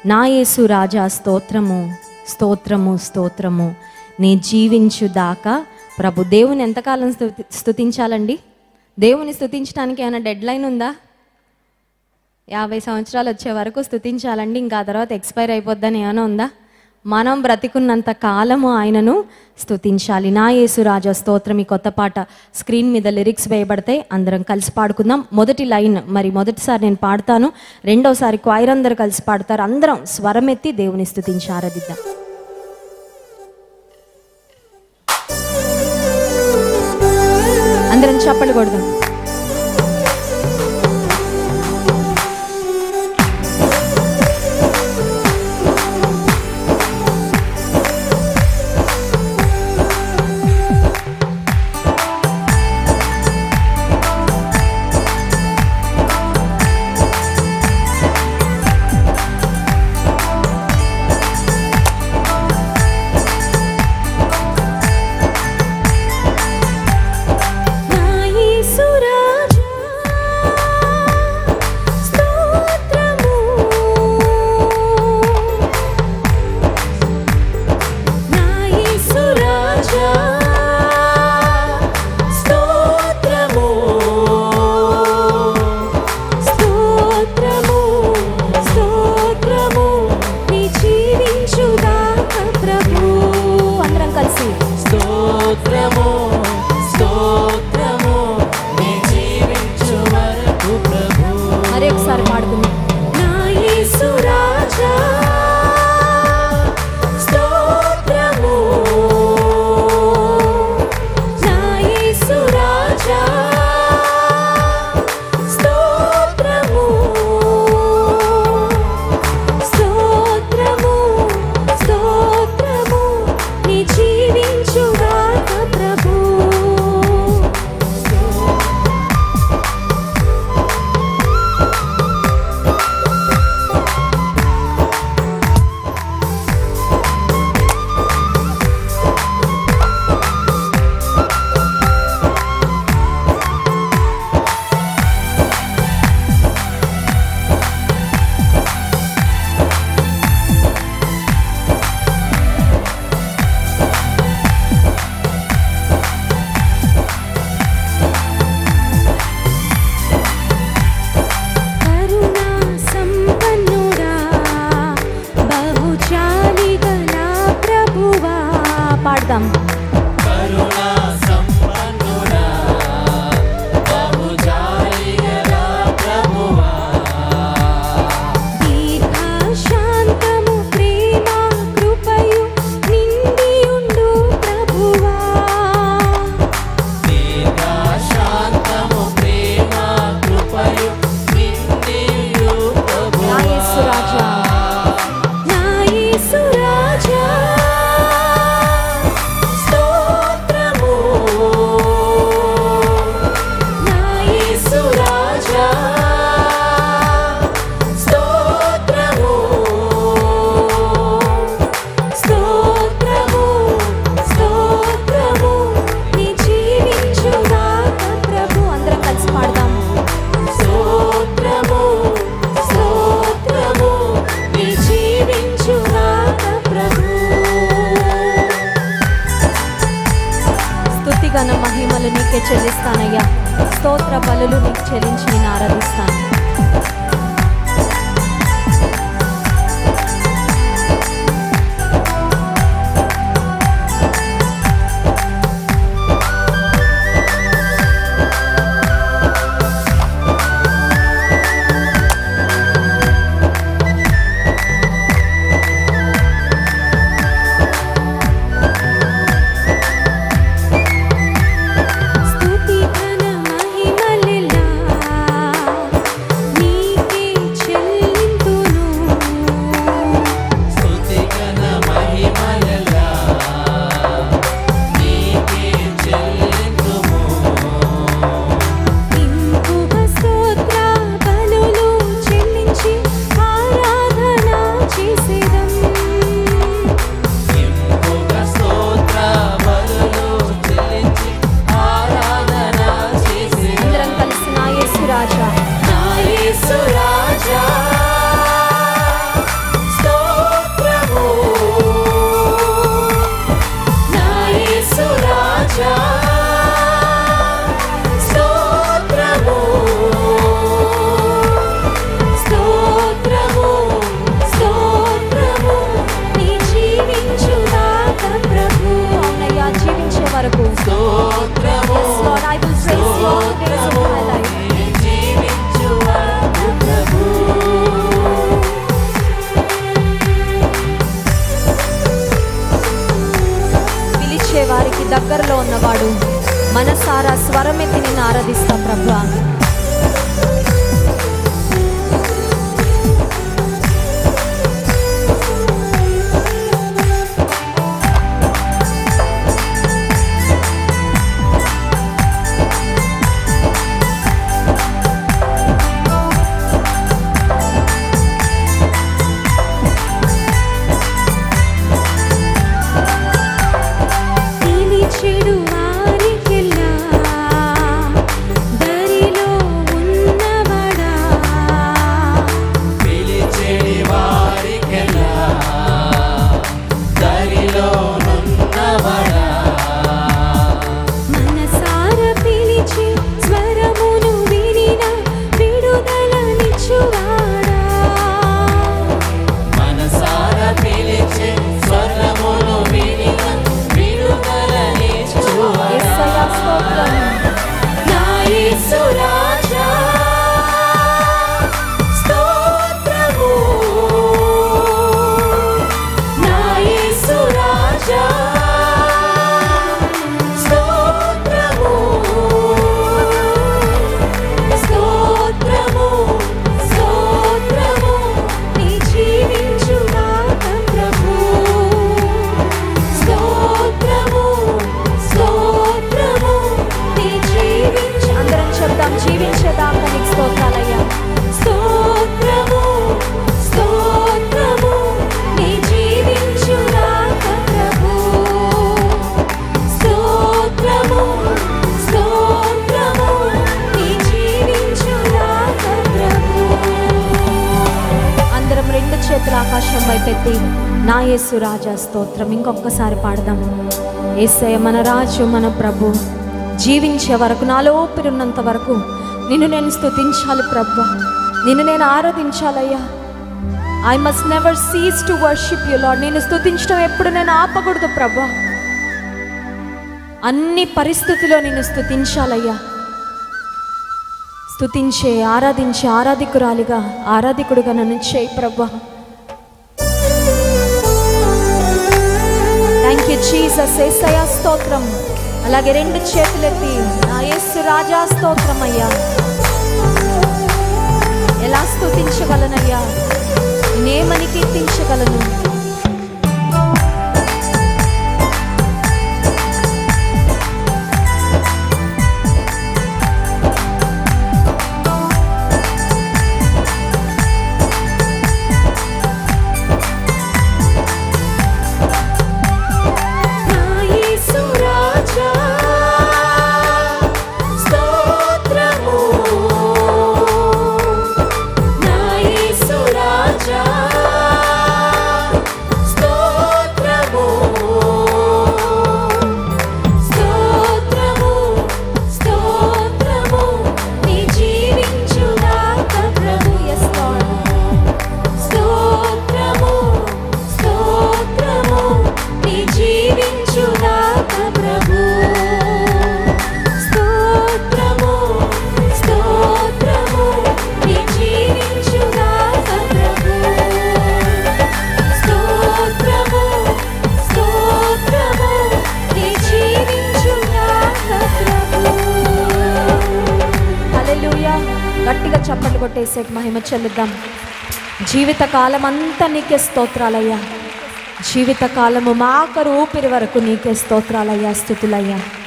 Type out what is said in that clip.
నా యేసు రాజా స్తోత్రము స్తోత్రము స్తోత్రము నీ జీవించు దాకా ప్రభు దేవుని ఎంతకాలం స్తుతి స్తుతించాలండి దేవుని స్తుతించడానికి ఏమైనా డెడ్ లైన్ ఉందా యాభై సంవత్సరాలు వచ్చే వరకు స్తుతించాలండి ఇంకా ఆ తర్వాత ఎక్స్పైర్ అయిపోద్దని ఏమైనా ఉందా మనం బ్రతికున్నంత కాలము ఆయనను స్తుతించాలి నా యేసు రాజా స్తోత్రం ఈ కొత్త పాట స్క్రీన్ మీద లిరిక్స్ వేయబడతాయి అందరం కలిసి పాడుకుందాం మొదటి లైన్ మరి మొదటిసారి నేను పాడతాను రెండోసారి క్వైర్ అందరు కలిసి పాడతారు అందరం స్వరమెత్తి దేవుని స్తుతించి ఆరాధిద్దాం అందరం చప్పలు కొడదాం నా యేసు రాజా స్తోత్రము నా యేసు రాజా స్తోత్రము స్తోత్రము స్తోత్రము నీ జీవించుగాక ప్రభు అందరం కలిసి స్తోత్రము స్తోత్రము నీ జీవించు వరకు ప్రభు మరి ఒకసారి పాడుకుందాం నా యేసు రాజా స్తోత్రము నా యేసు రాజా స్తోత్రము స్తోత్రము స్తోత్రము నీ జీవించుగాక ప్రభు కరుణా సంపన్నుడా బహుచాలి గల ప్రభువా పాడదాం కరుణా సంపన్నుడా బహుజాలి గల ప్రభువా దీర్ఘశాంతము ప్రేమ కృపయు నిండియుండు ప్రభువా దీర్ఘశాంతము ప్రేమ కృపయు నిండియు నా యేసు రాజా నా యేసు రాజా స్తోత్రము నా యేసు రాజా స్తోత్రము స్తోత్రము స్తోత్రము నీ జీవించుగాక ప్రభు అందరం కలిసి పాడదాం స్తోత్రము స్తోత్రము నీ జీవించుగాక ప్రభు స్తుతిగన మహిమలు నీకే చెల్లిస్తానయ్యా స్తోత్ర బలులు నీకు చెల్లించి నేను ఆరాధిస్తాను స్తుతి ఘన మహిమలెల్లా మనసారా స్వరమెత్తి నిన్ను ఆరాధిస్తాం ప్రభా పిలిచెడు వారికెల్లా దరిలో ఉన్నవడా పిలిచెడి వారికెల్లా దరిలో నున్నవడా మనసార పిలిచి స్వరమును వినిన విడుదలనిచ్చువాడా మనసార పిలిచే స్వరమును వినిన విడుదలనిచ్చువాడా యేసయ్యా స్తోత్రం నా యేసు రాజా స్తోత్రము నా యేసు రాజా స్తోత్రము స్తోత్రము స్తోత్రము నీ జీవించుగాక ప్రభు స్తోత్రము స్తోత్రము నీ జీవించు అందరం చెప్దాం జీవించేదాకా నీకు స్తోత్రాలయ్యా స్తోత్రము స్తోత్రము నీ జీవించుగాక ప్రభు స్తోత్రము స్తోత్రము నీ జీవించుగాక ప్రభు అందరం రెండు చేతుల ఆకాశం వైపెత్తి నా యేసు రాజా స్తోత్రం ఇంకొకసారి పాడదాం యేసయ్య మన రాజు మన ప్రభు జీవించే వరకు నాలో ఊపిరిన్నంత వరకు నిన్ను నేను స్తుతించాలి ప్రభు నిన్ను నేను ఆరాధించాలయ్యా I must never cease to worship you lord నేను స్తుతించడం ఎప్పుడు నేను ఆపకూడదు ప్రభు అన్ని పరిస్థితుల్లో నేను స్తుతించాలయ్యా స్తుతించే ఆరాధించే ఆరాధికురాలిగా ఆరాధికుడిగా నన్ను చేయి ప్రభా థ్యాంక్ యూ జీసస్ ఏసయ్యా స్తోత్రం అలాగే రెండు చేతులెత్తి నా యేసు రాజా స్తోత్రం అయ్యా ఎలా స్తుతించగలనయ్యా నేమని కీర్తించగలను నా యేసు రాజా స్తోత్రము నా యేసు రాజా స్తోత్రము స్తోత్రము స్తోత్రము నీ జీవించుగాక ప్రభు yes Lord స్తోత్రము స్తోత్రము నీ జీవించుగాక ప్రభు స్తోత్రము స్తోత్రము నీ జీవించుగాక ప్రభు స్తోత్రము స్తోత్రము నీ జీవించుగాక ప్రభు హల్లెలూయా గట్టిగా చప్పట్లు కొట్టేసే మహిమ చెల్లిద్దాం జీవిత కాలం అంతా నీకే స్తోత్రాలయ్యా జీవిత కాలము మా ఆఖరు ఊపిరి వరకు నీకే స్తోత్రాలయ్యా స్థుతులయ్యా